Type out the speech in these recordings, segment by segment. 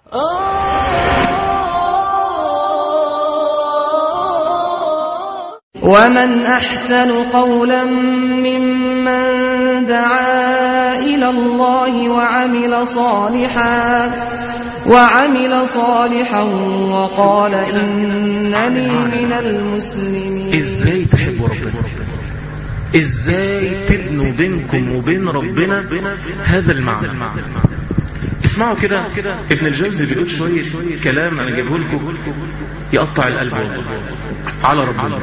ومن أحسن قولا ممن دعا إلى الله وعمل صالحا وعمل صالحا وقال إنني من المسلمين ازاي تحبوا ربنا ازاي تبنوا بينكم وبين ربنا هذا المعنى اسمعوا كده ابن الجوزي بيقول شوية كلام انا جايبه لكم يقطع القلب والله على ربنا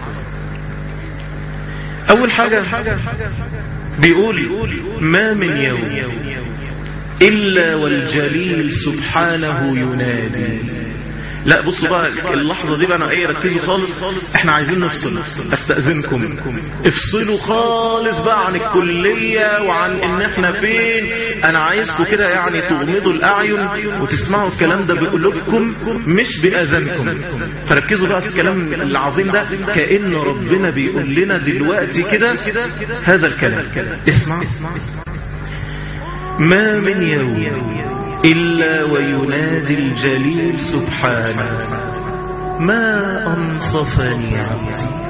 اول حاجة بيقول ما من يوم الا والجليل سبحانه ينادي لا بصوا بقى اللحظة دي بقى انا ايه ركزوا خالص احنا عايزين نفصل استأذنكم افصلوا خالص بقى عن الكلية وعن ان احنا فين انا عايزكم كده يعني تغمضوا الاعين وتسمعوا الكلام ده بقلوبكم مش باذانكم فركزوا بقى في الكلام العظيم ده كأن ربنا بيقول لنا دلوقتي كده هذا الكلام اسمع ما من يوم إلا وينادي الجليل سبحانه ما أنصفني عبدي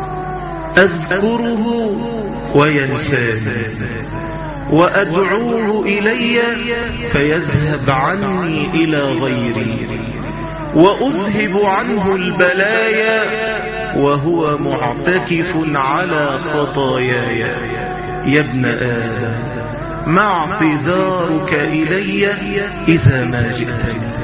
أذكره وينساني وأدعوه إلي فيذهب عني إلى غيري وأذهب عنه البلايا وهو معتكف على خطاياي يا ابن آدم مع اعتذارك إلي إذا ما جئتني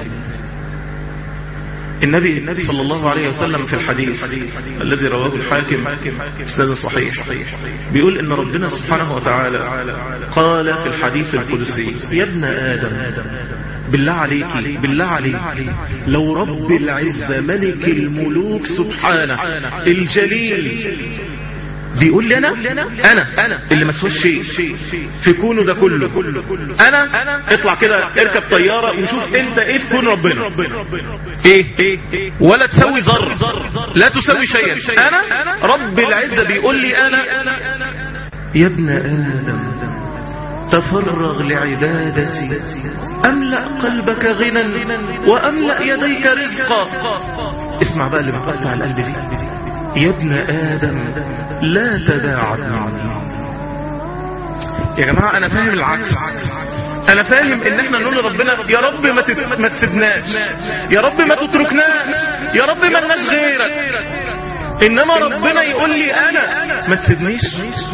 النبي صلى الله عليه وسلم في الحديث الذي رواه الحاكم استاذ صحيح بيقول ان ربنا سبحانه وتعالى قال في الحديث القدسي يا ابن آدم بالله عليك بالله عليك لو رب العزة ملك الملوك سبحانه الجليل بيقول لي انا انا انا اللي ما اسويش شيء في كونه ده كله انا اطلع كده اركب طياره وشوف انت ايه في كون ربنا ايه ولا تسوي ذره لا تسوي شيئا انا رب العزه بيقول لي انا يا ابن ادم تفرغ لعبادتي املا قلبك غنى واملا يديك رزقا اسمع بقى اللي بتقطع القلب دي يا ابن آدم لا تداعد عني يا جماعة أنا فاهم العكس أنا فاهم إن إحنا نقول لربنا يا رب ما, تت... ما تسيبناش يا رب ما تتركناش يا رب ما لناش غيرك إنما ربنا يقول لي أنا ما تسيبنيش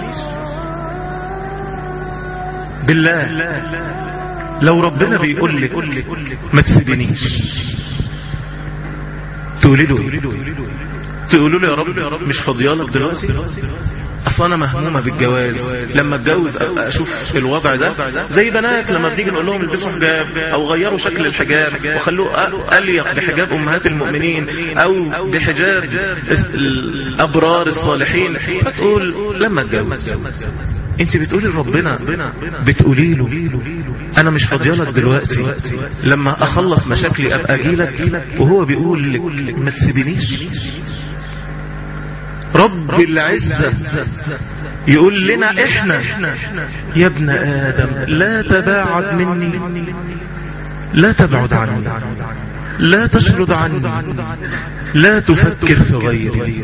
بالله لو ربنا بيقول لك ما تسيبنيش تقولي له تقولوا له يا رب مش فاضيالك دلوقتي اصل انا مهمومه بالجواز لما اتجوز ابقى اشوف الوضع ده زي بنات لما بنيجي نقول لهم البسوا حجاب او غيروا شكل الحجاب وخلوه اليق بحجاب امهات المؤمنين او بحجاب الابرار الصالحين فتقول لما اتجوز انت بتقولي لربنا بتقولي له انا مش فاضيالك دلوقتي لما اخلص مشاكلي ابقى اجيلك وهو بيقول لك ما تسيبنيش رب العزة يقول لنا احنا يا ابن ادم لا تباعد مني لا تبعد عني لا تشرد عني لا تفكر في غيري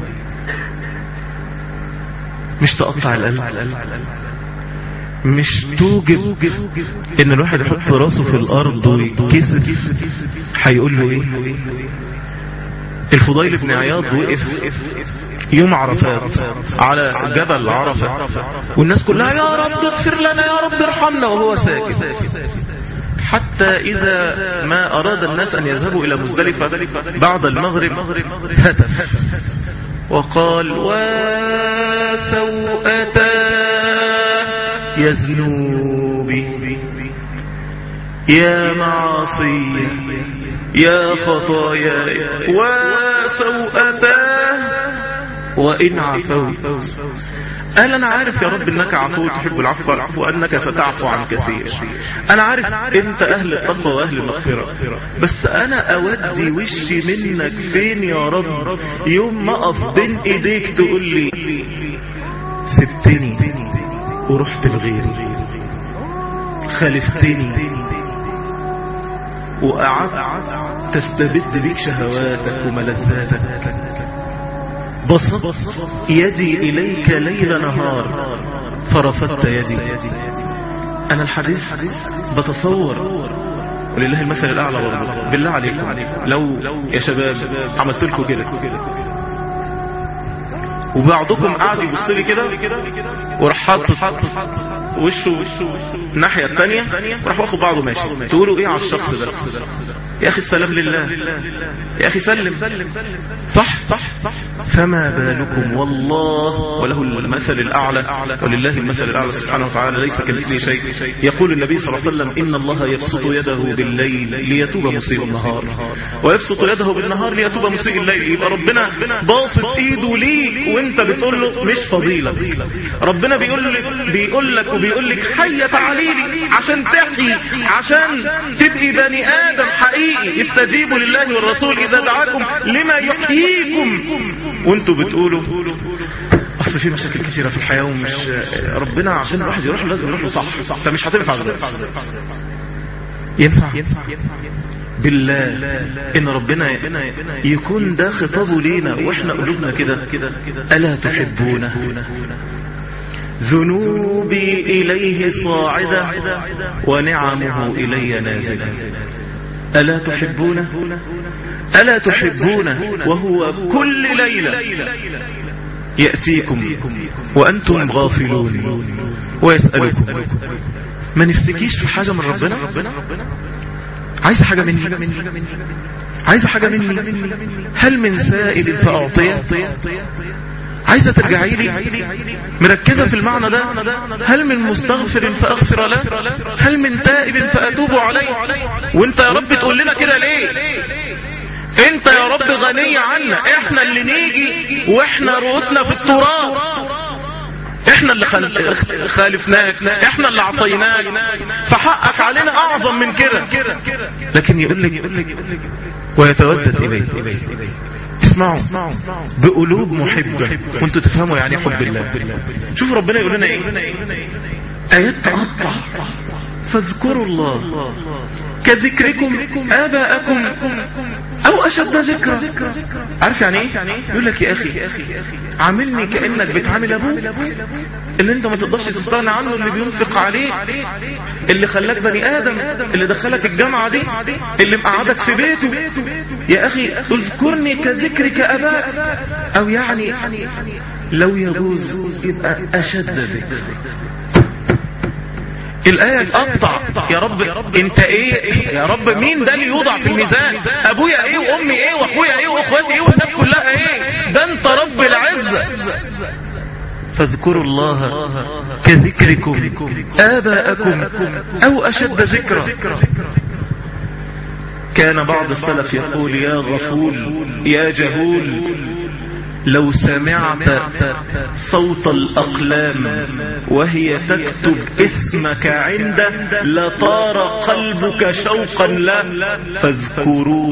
مش تقطع القلب مش توجب ان الواحد يحط راسه في الارض ويكسر هيقول له ايه الفضيل بن عياض وقف يوم عرفات على جبل عرفة والناس كلها يا رب اغفر لنا يا رب ارحمنا وهو ساكت حتى إذا ما أراد الناس أن يذهبوا إلى مزدلفة بعد المغرب هتف وقال وسوءتا يزنوبي يا معاصي يا خطاياي وسوءتا وإن عفوت قال أنا عارف يا رب أنك عفو تحب العفو وأنك ستعفو عن كثير أنا عارف أنت أهل التقوى وأهل المغفرة بس أنا أودي وشي منك فين يا رب يوم ما أقف بين إيديك تقول لي سبتني ورحت لغيري خالفتني وقعدت تستبد بك شهواتك وملذاتك بسطت يدي إليك ليل نهار فرفضت يدي أنا الحديث بتصور ولله المثل الأعلى برضه بالله عليكم لو يا شباب عملت لكم كده وبعضكم قاعد يبص لي كده وراح حاطط وشه الناحية الثانية وراح واخد بعضه ماشي تقولوا ايه على الشخص ده يا اخي السلام لله يا اخي سلم صح صح صح فما بالكم والله وله المثل الاعلى ولله المثل الاعلى سبحانه وتعالى ليس كمثله شيء يقول النبي صلى الله عليه وسلم ان الله يبسط يده بالليل ليتوب مسيء النهار ويبسط يده بالنهار ليتوب مسيء الليل يبقى ربنا باسط ايده ليك وانت بتقول له مش فضيلة ربنا بيقول لك بيقول لك وبيقول لك حي تعليلي عشان تحيي عشان تبقي بني ادم حقيقي استجيبوا لله والرسول اذا دعاكم لما يحييكم وانتوا بتقولوا اصل في مشاكل كثيرة في الحياة ومش ربنا عشان الواحد يروح له لازم يروح له صح فمش هتنفع دلوقتي ينفع بالله ان ربنا يكون ده خطابه لينا واحنا قلوبنا كده الا تحبونه ذنوبي اليه صاعدة ونعمه الي نازلة الا تحبونه الا تحبونه وهو كل ليلة يأتيكم وأنتم غافلون ويسألكم ما نفسكيش في حاجة من ربنا عايز حاجة مني عايز حاجة مني هل من سائل فأعطيه عايزة ترجعي لي مركزة في المعنى ده هل من مستغفر فأغفر له هل من تائب فأتوب عليه وانت يا رب تقول لنا كده ليه انت يا رب غني عنا احنا اللي نيجي واحنا رؤوسنا في التراب احنا اللي خالفناك احنا اللي عطيناك فحقك علينا اعظم من كده لكن يقول لك ويتودد اليه اسمعوا بقلوب محبة وانتوا تفهموا يعني حب الله شوفوا ربنا يقول لنا ايه ايات تقطع فاذكروا الله كذكركم آباءكم أو أشد ذكرى عارف يعني ايه يقول لك يا أخي عاملني كأنك بتعامل أبوه اللي انت ما تقدرش تستغنى عنه اللي بينفق عليك اللي خلاك بني آدم اللي دخلك الجامعة دي اللي مقعدك في بيته يا أخي اذكرني كذكرك أباء أو يعني لو يجوز يبقى أشد ذكر الآية قطع يا رب انت ايه يا رب مين ده اللي يوضع في الميزان ابويا ايه وامي ايه واخويا ايه واخواتي ايه والناس كلها ايه ده انت رب العزة فاذكروا الله كذكركم آباءكم أو أشد ذكرا كان بعض السلف يقول يا غفول يا جهول لو سمعت صوت الأقلام وهي تكتب اسمك عنده لطار قلبك شوقا له فاذكروا